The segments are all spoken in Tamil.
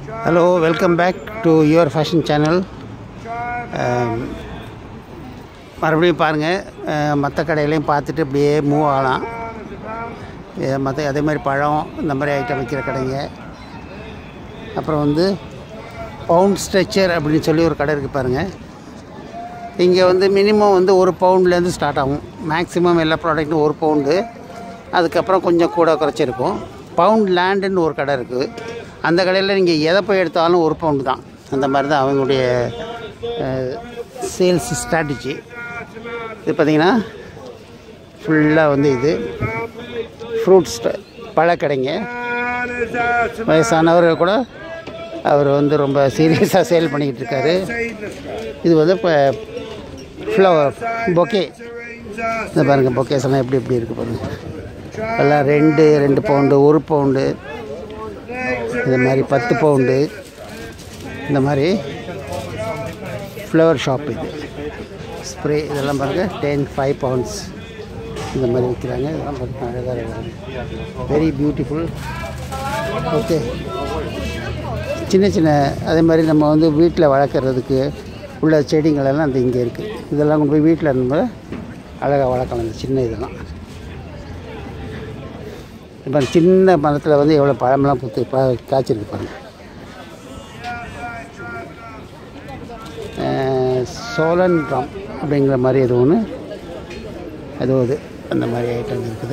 hello welcome back to your fashion channel மறுபடியும் பாருங்கள் மற்ற கடையிலையும் பார்த்துட்டு அப்படியே மூவ் ஆகலாம் மற்ற அதே மாதிரி பழம் இந்த மாதிரி ஐட்டம் விற்கிற கடைங்க அப்புறம் வந்து பவுண்ட் ஸ்ட்ரெச்சர் அப்படின்னு சொல்லி ஒரு கடை இருக்குது பாருங்கள் இங்கே வந்து மினிமம் வந்து ஒரு பவுண்ட்லேருந்து ஸ்டார்ட் ஆகும் மேக்ஸிமம் எல்லா ப்ராடக்ட்டும் ஒரு பவுண்டு அதுக்கப்புறம் கொஞ்சம் கூட குறைச்சிருக்கும் பவுண்ட் லேண்டுன்னு ஒரு கடை இருக்குது அந்த கடையில் நீங்கள் எதை போய் எடுத்தாலும் ஒரு பவுண்டு தான் அந்த மாதிரி தான் அவங்களுடைய சேல்ஸ் ஸ்ட்ராட்டஜி இது பார்த்திங்கன்னா ஃபுல்லாக வந்து இது ஃப்ரூட்ஸ் பழக்கடைங்க வயசானவர் கூட அவர் வந்து ரொம்ப சீரியஸாக சேல் பண்ணிக்கிட்டு இருக்காரு இது வந்து இப்போ ஃப்ளவர் பொக்கே இந்த பாருங்கள் பொக்கேஸ் எல்லாம் எப்படி எப்படி இருக்குது பாருங்கள் எல்லாம் ரெண்டு ரெண்டு பவுண்டு ஒரு பவுண்டு இது மாதிரி பத்து பவுண்டு இந்த மாதிரி ஃப்ளவர் ஷாப் இது ஸ்ப்ரே இதெல்லாம் பாருங்கள் டென் ஃபைவ் பவுண்ட்ஸ் இந்த மாதிரி விற்கிறாங்க இதெல்லாம் பார்த்து அழகாக இருக்காங்க வெரி பியூட்டிஃபுல் ஓகே சின்ன சின்ன அதே மாதிரி நம்ம வந்து வீட்டில் வளர்க்குறதுக்கு உள்ள செடிங்களெல்லாம் அந்த இங்கே இருக்குது இதெல்லாம் கொண்டு போய் வீட்டில் இருந்தபோது அழகாக வளர்க்கலாம் இந்த சின்ன இதெல்லாம் இப்போ சின்ன மரத்தில் வந்து எவ்வளோ பழமெல்லாம் பூத்து பா காய்ச்சிருக்கு பாருங்க சோழன் ராம் அப்படிங்கிற மாதிரி இது ஒன்று அது இது அந்த மாதிரி ஐட்டம் இருக்குது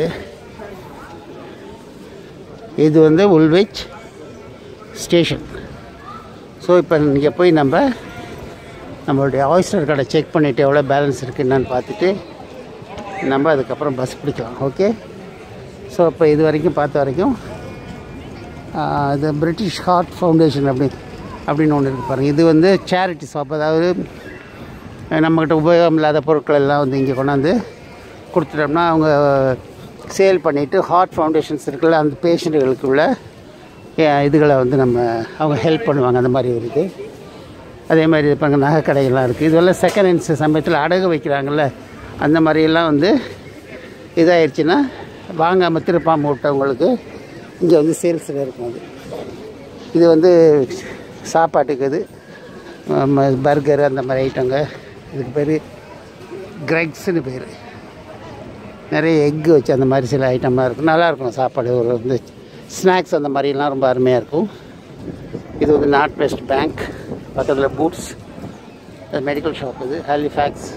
இது வந்து உல்வெச் ஸ்டேஷன் ஸோ இப்போ இங்கே போய் நம்ம நம்மளுடைய ஆயிஸ்டர் கடை செக் பண்ணிவிட்டு எவ்வளோ பேலன்ஸ் இருக்குது என்னன்னு பார்த்துட்டு நம்ம அதுக்கப்புறம் பஸ் பிடிக்கலாம் ஓகே ஸோ இப்போ இது வரைக்கும் பார்த்த வரைக்கும் இது பிரிட்டிஷ் ஹார்ட் ஃபவுண்டேஷன் அப்படி அப்படின்னு ஒன்று இருக்குது பாருங்கள் இது வந்து சேரிட்டி ஷாப் அதாவது நம்மக்கிட்ட உபயோகம் இல்லாத பொருட்கள் எல்லாம் வந்து இங்கே கொண்டாந்து கொடுத்துட்டோம்னா அவங்க சேல் பண்ணிவிட்டு ஹார்ட் ஃபவுண்டேஷன்ஸ் இருக்குல்ல அந்த பேஷண்ட்டுகளுக்கு உள்ள இதுகளை வந்து நம்ம அவங்க ஹெல்ப் பண்ணுவாங்க அந்த மாதிரி இருக்குது அதே மாதிரி இப்போ அங்கே நகை கடைகள்லாம் இருக்குது இதெல்லாம் செகண்ட் ஹேண்ட்ஸ் சமயத்தில் அடகு வைக்கிறாங்கல்ல அந்த மாதிரியெல்லாம் வந்து இதாகிடுச்சின்னா வாங்காமல் திருப்பாமல் விட்டவங்களுக்கு இங்கே வந்து சேல்ஸில் இருக்கும் அது இது வந்து சாப்பாட்டுக்கு இது பர்கர் அந்த மாதிரி ஐட்டங்க இதுக்கு பேர் கிரெக்ஸ்னு பேர் நிறைய எக்கு வச்சு அந்த மாதிரி சில ஐட்டம்லாம் இருக்கும் நல்லாயிருக்கும் சாப்பாடு ஒரு வந்து ஸ்நாக்ஸ் அந்த மாதிரிலாம் ரொம்ப அருமையாக இருக்கும் இது வந்து நார்த் வெஸ்ட் பேங்க் பக்கத்தில் பூட்ஸ் மெடிக்கல் ஷாப் இது ஹாலிஃபேக்ஸ்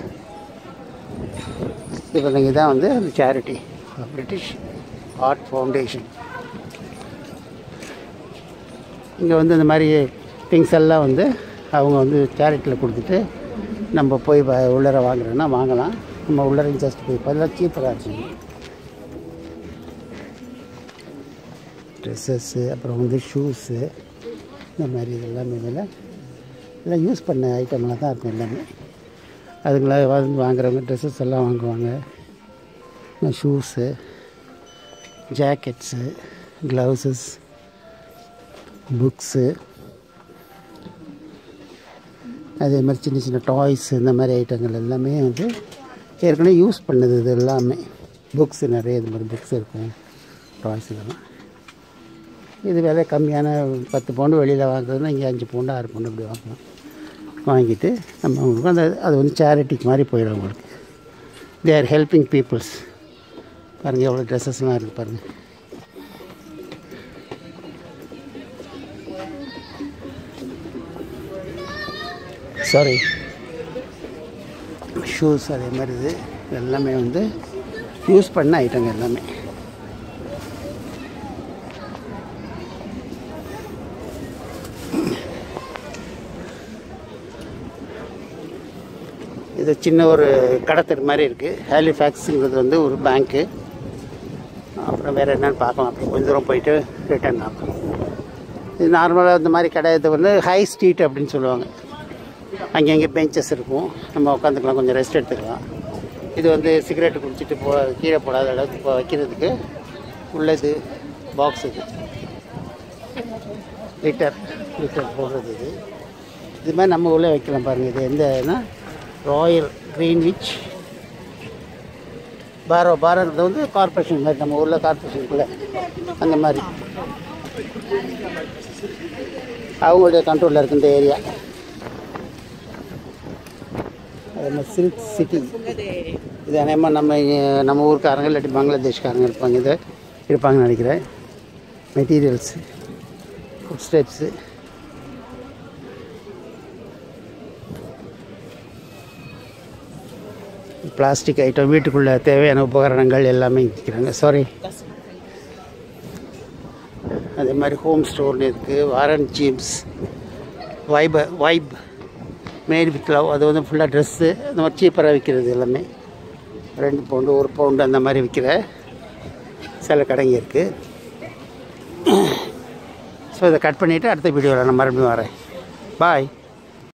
இப்போ நீங்கள் தான் வந்து அந்த சேரிட்டி பிரிட்டிஷ் ஆர்ட் ஃபவுண்டேஷன் இங்கே வந்து இந்த மாதிரி திங்ஸ் எல்லாம் வந்து அவங்க வந்து சேரிட்டியில் கொடுத்துட்டு நம்ம போய் உள்ளர வாங்குறோன்னா வாங்கலாம் நம்ம உள்ளர ஜஸ்ட் போய் அதெல்லாம் சீப்பராக இருக்கும் ட்ரெஸ்ஸஸ்ஸு அப்புறம் வந்து ஷூஸு இந்த மாதிரி இதெல்லாமே இதில் எல்லாம் யூஸ் பண்ண ஐட்டம்லாம் தான் இருக்கும் எல்லாமே அதுங்களா வந்து வாங்குறவங்க ட்ரெஸ்ஸஸ் எல்லாம் வாங்குவாங்க ஷூஸு ஜாக்கெட்ஸு க்ளவுஸஸ் புக்ஸு அதே மாதிரி சின்ன சின்ன டாய்ஸ் இந்த மாதிரி ஐட்டங்கள் எல்லாமே வந்து ஏற்கனவே யூஸ் பண்ணது இது எல்லாமே புக்ஸு நிறைய இது மாதிரி புக்ஸ் இருக்கும் டாய்ஸ் இதெல்லாம் இது விலை கம்மியான பத்து பவுண்டு வெளியில் வாங்குறதுனா இங்கே அஞ்சு பவுண்டு ஆறு பவுண்டு அப்படி வாங்கலாம் வாங்கிட்டு நம்ம அவங்களுக்கு அந்த அது வந்து சேரிட்டிக்கு மாதிரி போயிடும் அவங்களுக்கு தே ஆர் ஹெல்பிங் பீப்புள்ஸ் பாருங்கள் எவ்வளோ ட்ரெஸ்ஸஸ்லாம் இருக்குது பாருங்கள் சாரி ஷூஸ் அதே மாதிரி இது எல்லாமே வந்து யூஸ் பண்ண ஐட்டங்க எல்லாமே இது சின்ன ஒரு கடத்தர் மாதிரி இருக்குது ஹாலிஃபேக்ஸுங்கிறது வந்து ஒரு பேங்க்கு அப்புறம் வேறு என்னென்னு பார்க்கலாம் அப்புறம் கொஞ்சம் தூரம் போயிட்டு ரிட்டர்ன் ஆகும் இது நார்மலாக இந்த மாதிரி கடையத்தை வந்து ஹை ஸ்ட்ரீட் அப்படின்னு சொல்லுவாங்க அங்கங்கே பெஞ்சஸ் இருக்கும் நம்ம உட்காந்துக்கலாம் கொஞ்சம் ரெஸ்ட் எடுத்துக்கலாம் இது வந்து சிகரெட்டு குடிச்சிட்டு போ கீழே போடாத அளவுக்கு இப்போ வைக்கிறதுக்கு உள்ளது பாக்ஸ் இது லிட்டர் லிட்டர் போடுறது இது இது மாதிரி நம்ம உள்ளே வைக்கலாம் பாருங்கள் இது எந்தனா ராயல் க்ரீன்விச் பாரோ பாரோங்கிறது வந்து கார்பரேஷன் மாதிரி நம்ம ஊரில் கார்பரேஷனுக்குள்ளே அந்த மாதிரி அவங்களுடைய கண்ட்ரோலில் இருக்கு இந்த ஏரியா அது மாதிரி சில்க் சிட்டி இது அநேகமாக நம்ம இங்க- நம்ம ஊருக்காரங்க இல்லாட்டி பங்களாதேஷ்காரங்க இருப்பாங்க இது இருப்பாங்கன்னு நினைக்கிறேன் materials foot steps plastic item வீட்டுக்குள்ளே தேவையான உபகரணங்கள் எல்லாமே விற்கிறாங்க சாரி அதே மாதிரி ஹோம் ஸ்டோர்னு இருக்குது Warren James vibe vibe made with love அது வந்து ஃபுல்லாக ட்ரெஸ்ஸு அந்த மாதிரி சீப்பராக விற்கிறது எல்லாமே ரெண்டு பவுண்டு ஒரு பவுண்டு அந்த மாதிரி விற்கிற சில கடைங்க இருக்குது ஸோ இதை கட் பண்ணிவிட்டு அடுத்த வீடியோவில் நான் மறுபடியும் வரேன் பாய்